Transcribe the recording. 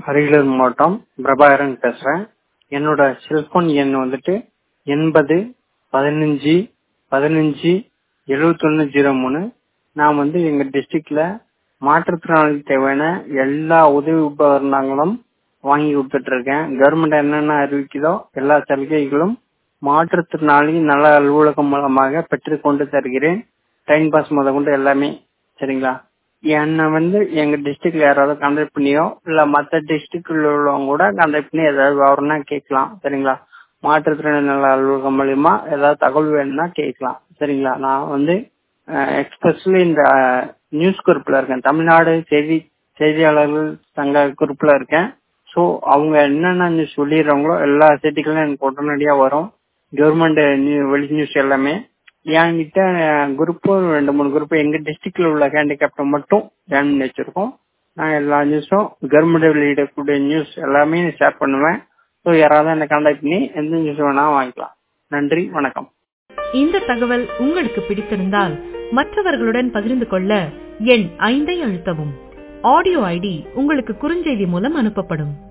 அரியலூர் மாவட்டம் பிரபாகரன் பேசுறேன் என்னோட செல்போன் எண் வந்துட்டு எண்பது பதினஞ்சு பதினஞ்சு எழுவத்தொன்னு ஜீரோ மூணு நான் வந்து எங்க டிஸ்ட்ரிக்ட்ல மாற்றுத்திறனாளிக்கு தேவையான எல்லா உதவி உபகரணங்களும் வாங்கி கொடுத்துட்டு இருக்கேன் கவர்மெண்ட் என்னென்ன அறிவிக்குதோ எல்லா சலுகைகளும் மாற்றுத்திறனாளி நல அலுவலகம் மூலமாக பெற்றுக்கொண்டு தருகிறேன் டைம் பாஸ் முத கொண்டு எல்லாமே சரிங்களா என்னை வந்து எங்க டிஸ்ட்ரிக்ட்ல யாராவது கான்டாக்ட் பண்ணியோ இல்ல மற்ற டிஸ்ட்ரிக்ட்ல உள்ளவங்க கூட கான்டாக்ட் பண்ணி ஏதாவது விவரம்னா கேட்கலாம் சரிங்களா மாற்றுத்திறனாளி நல அலுவலகம் மூலியமா ஏதாவது தகவல் வேணும்னா கேட்கலாம் சரிங்களா நான் வந்து எக்ஸ்பெஷலி இந்த நியூஸ் குரூப்ல இருக்கேன் தமிழ்நாடு செய்தி செய்தியாளர்கள் சங்க குரூப்ல இருக்கேன் ஸோ அவங்க என்னென்ன நியூஸ் சொல்லிடுறாங்களோ எல்லா செய்திகளும் எனக்கு உடனடியா வரும் கவர்மெண்ட் வெளி நியூஸ் எல்லாமே என்கிட்ட குரூப்பு ரெண்டு மூணு குரூப் எங்க டிஸ்ட்ரிக்ட்ல உள்ள ஹேண்டிகேப்ட மட்டும் ஜாயின் பண்ணி வச்சிருக்கோம் நான் எல்லா நியூஸும் கவர்மெண்ட் வெளியிடக்கூடிய நியூஸ் எல்லாமே ஷேர் பண்ணுவேன் ஸோ யாராவது என்ன கான்டாக்ட் பண்ணி எந்த நியூஸ் வேணா வாங்கிக்கலாம் நன்றி வணக்கம் இந்த தகவல் உங்களுக்கு பிடித்திருந்தால் மற்றவர்களுடன் பகிர்ந்து கொள்ள எண் ஐந்தை அழுத்தவும் ஆடியோ ஐடி உங்களுக்கு குறுஞ்செய்தி மூலம் அனுப்பப்படும்